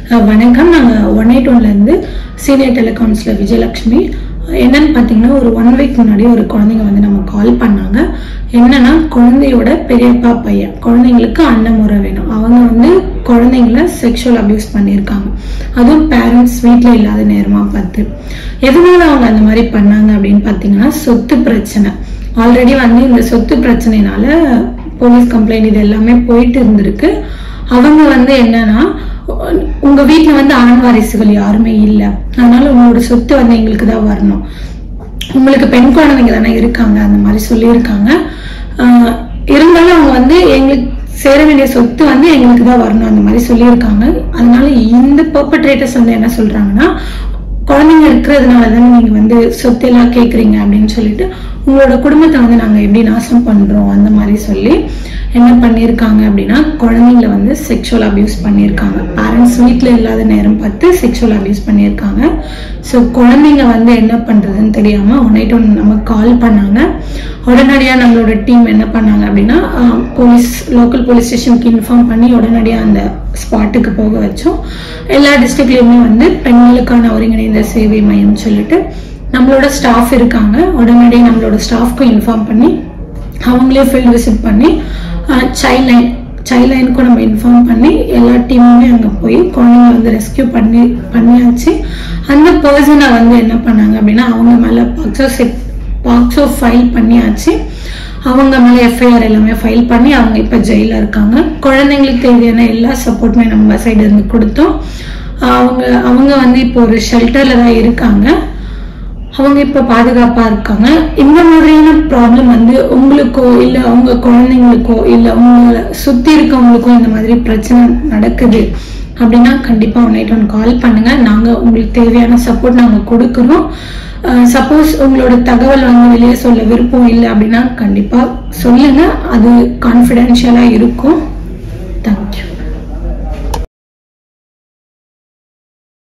அஹ் வணக்கம் நாங்கள் one eight ஒன்லேருந்து சீனியர் டெலிகாம்ஸில் விஜயலட்சுமி என்னன்னு பார்த்தீங்கன்னா ஒரு ஒன் வீக் முன்னாடி ஒரு குழந்தைங்க வந்து நம்ம கால் பண்ணாங்க என்னன்னா குழந்தையோட பெரியப்பா பையன் குழந்தைங்களுக்கு அண்ணன் முறை வேணும் அவங்க வந்து குழந்தைங்கள செக்ஷுவல் அபியூஸ் பண்ணியிருக்காங்க அதுவும் பேரண்ட்ஸ் வீட்டில் இல்லாத நேரமா பார்த்து எதனால அவங்க அந்த மாதிரி பண்ணாங்க அப்படின்னு பார்த்தீங்கன்னா சொத்து பிரச்சனை ஆல்ரெடி வந்து இந்த சொத்து பிரச்சனைனால போலீஸ் கம்ப்ளைண்ட் இது எல்லாமே போயிட்டு இருந்திருக்கு அவங்க வந்து என்னன்னா உங்க வீட்ல வந்து ஆண் வாரிசுகள் யாருமே இல்ல அதனால உங்களோட சொத்து வந்து எங்களுக்கு தான் வரணும் உங்களுக்கு பெண் குழந்தைங்க தானே இருக்காங்க அந்த மாதிரி சொல்லியிருக்காங்க ஆஹ் இருந்தாலும் அவங்க வந்து எங்களுக்கு சேர வேண்டிய சொத்து வந்து எங்களுக்கு தான் வரணும் அந்த மாதிரி சொல்லியிருக்காங்க அதனால இந்த பர்பட்ரேட்டர்ஸ் வந்து என்ன சொல்றாங்கன்னா குழந்தைங்க இருக்கிறதுனால தானே நீங்க வந்து சொத்து எல்லாம் கேக்குறீங்க அப்படின்னு சொல்லிட்டு உங்களோட குடும்பத்தை வந்து நாங்க எப்படி நாசம் பண்றோம் அந்த மாதிரி சொல்லி என்ன பண்ணியிருக்காங்க அப்படின்னா குழந்தைங்கள வந்து செக்ஷுவல் அபியூஸ் பண்ணியிருக்காங்க பேரண்ட்ஸ் வீட்டில் இல்லாத நேரம் பார்த்து செக்ஷுவல் அபியூஸ் பண்ணியிருக்காங்க ஸோ குழந்தைங்க வந்து என்ன பண்றதுன்னு தெரியாம ஒன் நைட் ஒன் நமக்கு கால் பண்ணாங்க உடனடியாக நம்மளோட டீம் என்ன பண்ணாங்க அப்படின்னா போலீஸ் லோக்கல் போலீஸ் ஸ்டேஷனுக்கு இன்ஃபார்ம் பண்ணி உடனடியாக அந்த ஸ்பாட்டுக்கு போக வச்சோம் எல்லா டிஸ்ட்ரிக்ட்லேயுமே வந்து பெண்களுக்கான ஒருங்கிணைந்த சேவை மையம் சொல்லிட்டு நம்மளோட ஸ்டாஃப் இருக்காங்க உடனடியாக நம்மளோட ஸ்டாஃப்க்கும் இன்ஃபார்ம் பண்ணி அவங்களே ஃபீல்டு விசிட் பண்ணி சைல்ட் லைன் சைல்ட் லைனுக்கும் நம்ம இன்ஃபார்ம் பண்ணி எல்லா டீமுமே அங்கே போய் குழந்தைங்க வந்து ரெஸ்கியூ பண்ணி பண்ணியாச்சு அந்த பர்சனை வந்து என்ன பண்ணாங்க அப்படின்னா அவங்க மேலே பாக்ஸோ செட் பாக்ஸோ ஃபைல் பண்ணியாச்சு அவங்க மேலே எஃப்ஐஆர் எல்லாமே ஃபைல் பண்ணி அவங்க இப்போ ஜெயிலில் இருக்காங்க குழந்தைங்களுக்கு தேவையான எல்லா சப்போர்ட்டுமே நம்ம சைடு இருந்து கொடுத்தோம் அவங்க அவங்க வந்து இப்போ ஒரு ஷெல்டரில் தான் இருக்காங்க அவங்க இப்ப பாதுகாப்பா இருக்காங்க இந்த மாதிரியான ப்ராப்ளம் வந்து உங்களுக்கோ இல்ல உங்க குழந்தைங்களுக்கோ இல்ல உங்களை சுத்தி இருக்கவங்களுக்கோ இந்த மாதிரி பிரச்சனை நடக்குது அப்படின்னா கண்டிப்பா ஒன் நைட் ஒன் கால் பண்ணுங்க நாங்க உங்களுக்கு தேவையான சப்போர்ட் நாங்க கொடுக்குறோம் சப்போஸ் உங்களோட தகவல் வந்து வெளியே சொல்ல விருப்பம் இல்லை அப்படின்னா கண்டிப்பா சொல்லுங்க அது கான்ஃபிடென்ஷியலா இருக்கும்